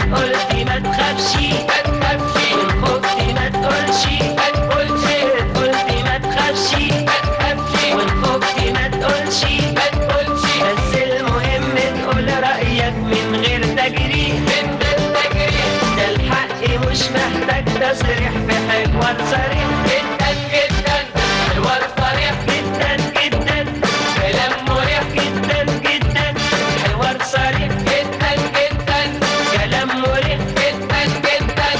قلتي ما تخافش ما تخافش وإن خفتي ما تقولش ما تقولش قلتي ما تخافش ما تخافش وإن خفتي ما تقولش ما تقولش بس المهم تقول رأيك من غير تجريح من غير تجريح ده الحق مش محتاج تصريح في حوار صريح جدا جدا حوار صريح جدا جدا كلام مريح جدا جدا حوار صريح جدا جدا كلام مريح جدا جدا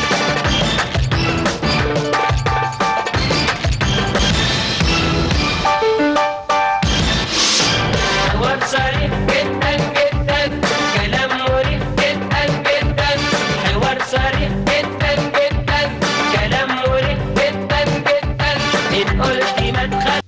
حوار صريح جدا جدا كلام مريح جدا جدا حوار صريح جدا جدا كلام مريح جدا جدا إن قلتي ما تخافش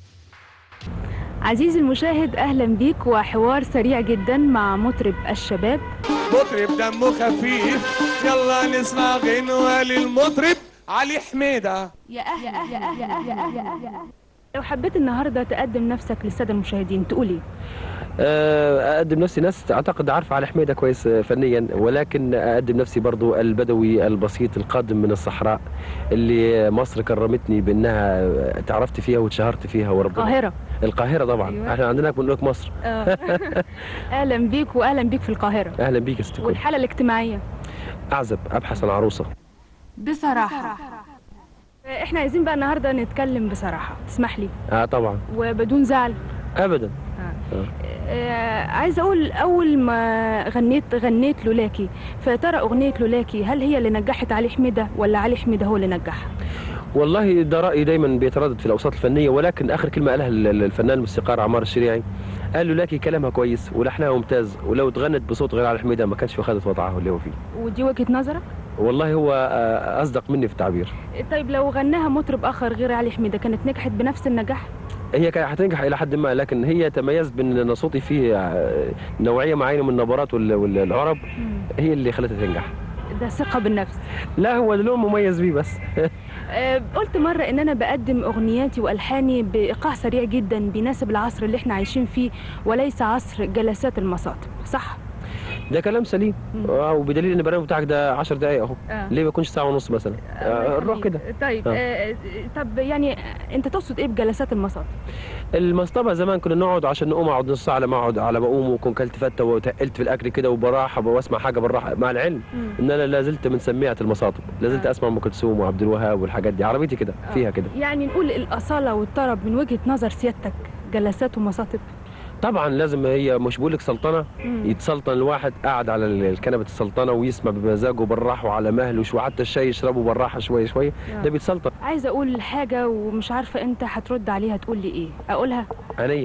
عزيزي المشاهد أهلا بيك وحوار سريع جدا مع مطرب الشباب مطرب دمه خفيف يلا نسمع غنوة للمطرب علي حميدة يا أهل يا أهل يا أهل يا أهل يا أهل لو حبيت النهاردة تقدم نفسك للسادة المشاهدين تقولي آه، اقدم نفسي ناس اعتقد عارفه على حميده كويس آه، فنيا ولكن اقدم نفسي برضو البدوي البسيط القادم من الصحراء اللي مصر كرمتني بانها آه، تعرفت فيها واتشهرت فيها وربنا القاهرة القاهره طبعا أيوة. احنا عندنا بنقول لك مصر آه. أهلا بيك وأهلا بيك في القاهرة اهلا بيك يا ست الكل. والحالة الاجتماعية اعزب ابحث عن عروسه بصراحة احنا عايزين بقى النهاردة نتكلم بصراحة تسمح لي اه طبعا وبدون زعل ابدا آه، عايزه اقول اول ما غنيت غنيت لولاكي فترى اغنيه لولاكي هل هي اللي نجحت علي حميده ولا علي حميده هو اللي نجحها والله ده رايي دايما بيتردد في الاوساط الفنيه ولكن اخر كلمه قالها ال- ال- الفنان الموسيقار عمار الشريعي قال له لكن كلامها كويس ولحنها ممتاز ولو اتغنت بصوت غير علي حميده ما كانش خدت وضعها اللي هو فيه ودي وجهه نظرك والله هو آه، اصدق مني في التعبير طيب لو غناها مطرب اخر غير علي حميده كانت نجحت بنفس النجاح هي كانت هتنجح الى حد ما لكن هي تميزت بان أنا صوتي فيه آه، نوعيه معينه من النبرات وال- والعرب هي اللي خلتها تنجح ده ثقه بالنفس لا هو اللون مميز بيه بس آه، قلت مره ان انا بقدم اغنياتي والحاني بايقاع سريع جدا بيناسب العصر اللي احنا عايشين فيه وليس عصر جلسات المصاطب صح ده كلام سليم مم. آه، وبدليل ان البرنامج بتاعك ده 10 دقائق اهو آه. ليه ما يكونش ساعه ونص مثلا آه، نروح كده طيب آه. آه. طب يعني انت تقصد ايه بجلسات المصاطب المصطبه زمان كنا نقعد عشان نقوم اقعد نص ساعه على ما اقعد على ما اقوم واكون كلت فته وتقلت في الاكل كده وبراحه واسمع حاجه بالراحه مع العلم ان انا لا زلت من سميعه المصاطب لا زلت آه. اسمع ام كلثوم وعبد الوهاب والحاجات دي عربيتي كده آه. فيها كده يعني نقول الأصالة والطرب من وجهة نظر سيادتك جلسات ومصاطب طبعا لازم هي مش بقول لك سلطنه مم. يتسلطن الواحد قاعد على الكنبه السلطنه ويسمع بمزاجه بالراحه وعلى مهله شوي حتى الشاي يشربه بالراحه شويه شويه آه. ده بيتسلطن عايزة أقول حاجة ومش عارفة أنت هترد عليها تقول لي إيه أقولها عينيا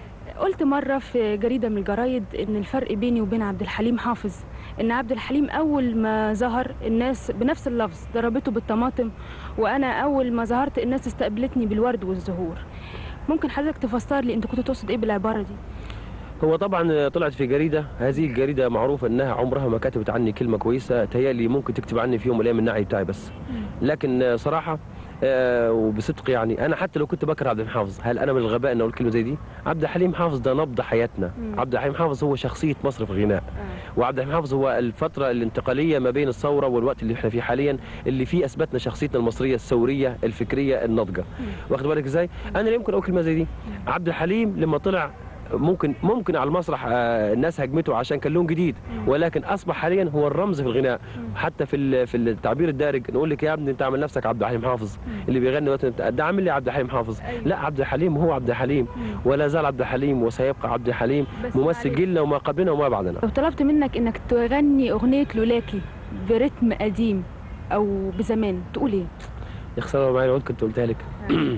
قلت مرة في جريدة من الجرايد إن الفرق بيني وبين عبد الحليم حافظ إن عبد الحليم أول ما ظهر الناس بنفس اللفظ ضربته بالطماطم وأنا أول ما ظهرت الناس استقبلتني بالورد والزهور ممكن حضرتك تفسر لي أنت كنت تقصد إيه بالعبارة دي؟ هو طبعا طلعت في جريده هذه الجريده معروفه انها عمرها ما كتبت عني كلمه كويسه تهيألي ممكن تكتب عني في يوم من الايام النعي بتاعي بس لكن صراحه آه، وبصدق يعني انا حتى لو كنت بكره عبد الحليم حافظ هل انا من الغباء ان اقول كلمه زي دي عبد الحليم حافظ ده نبض حياتنا مم. عبد الحليم حافظ هو شخصيه مصر في الغناء وعبد الحليم حافظ هو الفتره الانتقاليه ما بين الثوره والوقت اللي احنا فيه حاليا اللي فيه اثبتنا شخصيتنا المصريه الثوريه الفكريه الناضجه واخد بالك ازاي انا لا يمكن اقول كلمه زي دي عبد الحليم لما طلع ممكن ممكن على المسرح آه، الناس هجمته عشان كان لون جديد ولكن اصبح حاليا هو الرمز في الغناء حتى في ال- في التعبير الدارج نقول لك يا ابني انت عامل نفسك عبد الحليم حافظ اللي بيغني مثلا أنت- ده عامل لي عبد الحليم حافظ أيوة. لا عبد الحليم هو عبد الحليم ولا زال عبد الحليم وسيبقى عبد الحليم بس ممثل معلش. جيلنا وما قبلنا وما بعدنا لو طلبت منك انك تغني اغنية لولاكي برتم قديم او بزمان تقول ايه؟ يا خساره معايا العود كنت قلتها لك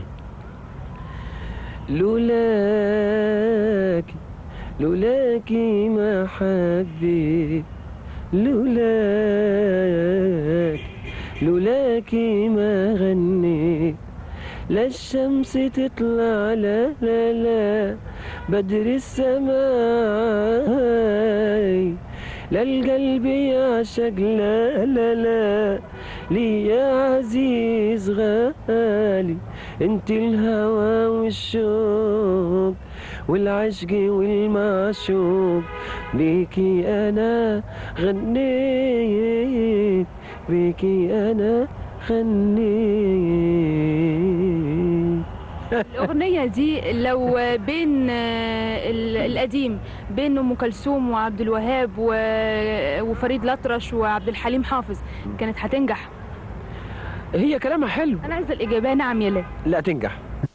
لولاكي لولاكي ما حبيت لولاكي لولاكي ما غنيت لا الشمس تطلع لا لا لا بدر السماء لا القلب يعشق لا لا لا لي يا عزيز غالي انت الهوى والشوق والعشق والمعشوق ليكي انا غنيت بيكي انا غنيت الأغنية دي لو بين آه، ال- القديم بين أم كلثوم وعبد الوهاب و- وفريد الأطرش وعبد الحليم حافظ كانت هتنجح هي كلامها حلو أنا عايزة الإجابة نعم يا لا لا تنجح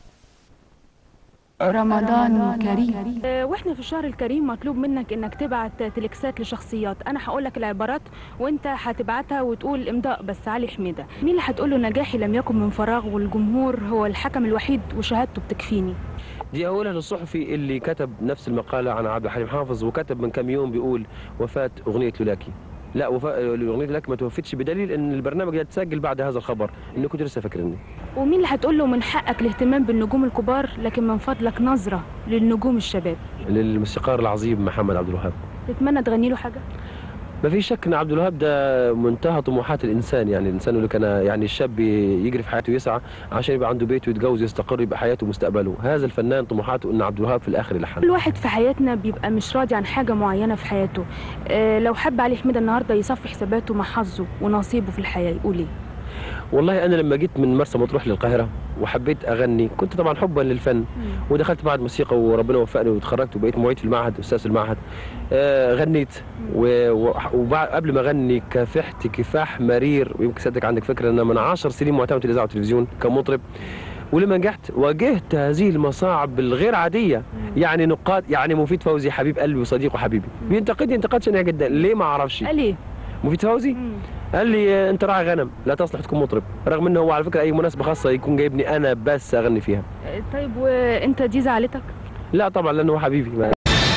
رمضان كريم آه، واحنا في الشهر الكريم مطلوب منك انك تبعت تليكسات لشخصيات انا هقول لك العبارات وانت هتبعتها وتقول امضاء بس علي حميده مين اللي هتقول له نجاحي لم يكن من فراغ والجمهور هو الحكم الوحيد وشهادته بتكفيني دي اولها للصحفي اللي كتب نفس المقاله عن عبد الحليم حافظ وكتب من كم يوم بيقول وفاه اغنيه لولاكي لا وفاة اغنيه لولاكي ما توفتش بدليل ان البرنامج ده اتسجل بعد هذا الخبر اني كنت لسه فاكرني ومين اللي هتقول له من حقك الاهتمام بالنجوم الكبار لكن من فضلك نظره للنجوم الشباب للموسيقار العظيم محمد عبد الوهاب تتمنى تغني له حاجه ما في شك ان عبد الوهاب ده منتهى طموحات الانسان يعني الانسان اللي كان يعني الشاب يجري في حياته يسعى عشان يبقى عنده بيت ويتجوز يستقر يبقى حياته ومستقبله هذا الفنان طموحاته ان عبد الوهاب في الاخر يلحن كل واحد في حياتنا بيبقى مش راضي عن حاجه معينه في حياته آه، لو حب علي حميده النهارده يصفي حساباته مع حظه ونصيبه في الحياه يقول ايه والله انا لما جيت من مرسى مطروح للقاهره وحبيت اغني كنت طبعا حبا للفن ودخلت معهد موسيقى وربنا وفقني وتخرجت وبقيت معيد في المعهد استاذ في المعهد آه غنيت وقبل ما اغني كافحت كفاح مرير ويمكن صدق عندك فكره ان أنا من عشر سنين معتمد في الاذاعه والتلفزيون كمطرب ولما نجحت واجهت هذه المصاعب الغير عاديه يعني نقاد يعني مفيد فوزي حبيب قلبي وصديق وحبيبي بينتقدني انتقاد شنيع جدا ليه ما اعرفش قال ايه مفيد فوزي مم. قال لي آه، انت راعي غنم لا تصلح تكون مطرب رغم انه هو على فكره اي مناسبه خاصه يكون جايبني انا بس اغني فيها آه، طيب وانت دي زعلتك لا طبعا لانه هو حبيبي ما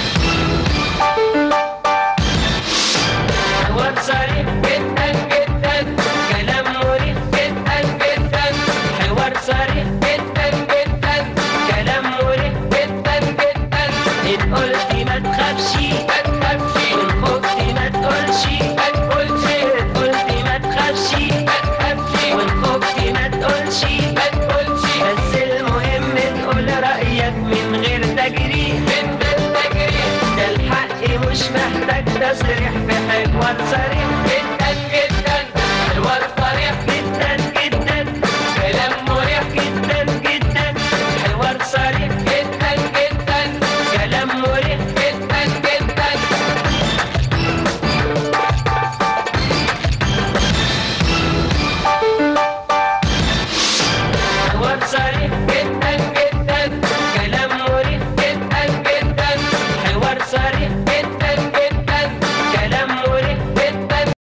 حوار صريح جدا جدا كلام مريح جدا جدا حوار صريح جدا جدا كلام مريح جدا جدا ان قلتي ما تخافش ما تخافش وان خفتي ما تقولش ما تقولش ان قلتي ما تخافش ما تخافش وان خفتي ما تقولش ما تقولش بس المهم تقول رأيك من غير تجريح من غير تجريح ده الحق مش محتاج تصريح في حوار صريح